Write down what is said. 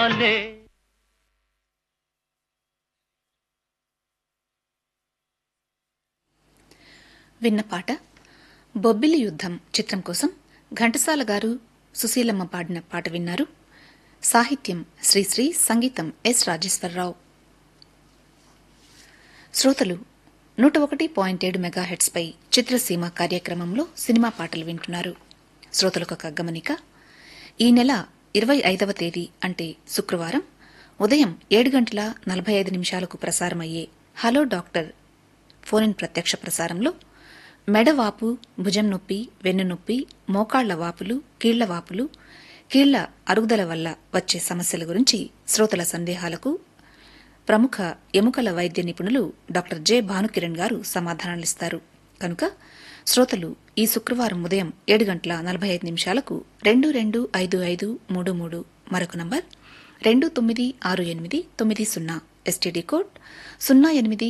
విన్న పాట బొబ్బిలి యుద్ధం చిత్రం కోసం ఘంటసాల గారు సుశీలమ్మ పాడిన పాట విన్నారు సాహిత్యం శ్రీశ్రీ సంగీతం ఎస్ రాజేశ్వరరావు శ్రోతలు నూట ఒకటి పాయింట్ ఏడు మెగాహెట్స్పై చిత్రసీమ కార్యక్రమంలో సినిమా పాటలు వింటున్నారు శ్రోతలకు ఒక గమనిక ఈ నెల ఇరవై ఐదవ తేదీ అంటే శుక్రవారం ఉదయం ఏడు గంటల నలభై ఐదు నిమిషాలకు ప్రసారమయ్యే హలో డాక్టర్ ఫోన్ ఇన్ ప్రత్యక్ష ప్రసారంలో మెడవాపు భుజం నొప్పి వెన్ను నొప్పి మోకాళ్ల వాపులు కీళ్ల వాపులు కీళ్ల అరుగుదల వల్ల వచ్చే సమస్యల గురించి శ్రోతల సందేహాలకు ప్రముఖ ఎముకల వైద్య నిపుణులు డాక్టర్ జె భానుకిరణ్ గారు సమాధానాలిస్తారు కనుక శ్రోతలు ఈ శుక్రవారం ఉదయం ఏడు గంటల నలభై ఐదు నిమిషాలకు రెండు రెండు ఐదు ఐదు మూడు మూడు మరొక నంబర్ రెండు తొమ్మిది ఆరు ఎనిమిది తొమ్మిది సున్నా ఎస్టీడీ కోడ్ సున్నా ఎనిమిది